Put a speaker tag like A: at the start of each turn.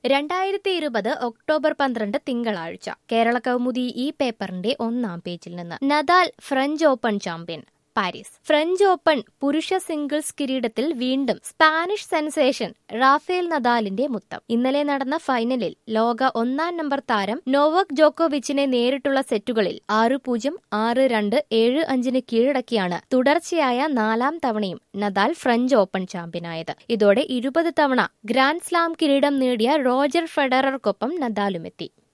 A: രണ്ടായിരത്തി ഇരുപത് ഒക്ടോബർ പന്ത്രണ്ട് തിങ്കളാഴ്ച കേരള കൗമുദി ഈ പേപ്പറിന്റെ ഒന്നാം പേജിൽ നിന്ന് Nadal French Open champion Paris French Open പുരുഷ സിംഗിൾസ് കിരീടത്തിൽ വീണ്ടും സ്പാനിഷ് സെൻസേഷൻ റാഫേൽ നദാലിന്റെ മുത്തം ഇന്നലെ നടന്ന ഫൈനലിൽ ലോക ഒന്നാം നമ്പർ താരം നോവക് ജോക്കോവിച്ചിനെ നേരിട്ടുള്ള സെറ്റുകളിൽ ആറ് പൂജ്യം ആറ് രണ്ട് ഏഴ് അഞ്ചിന് കീഴടക്കിയാണ് തുടർച്ചയായ നാലാം തവണയും നദാൽ ഫ്രഞ്ച് ഓപ്പൺ ചാമ്പ്യനായത് ഇതോടെ ഇരുപത് തവണ ഗ്രാൻഡ് സ്ലാം കിരീടം നേടിയ റോജർ ഫെഡറർക്കൊപ്പം നദാലുമെത്തി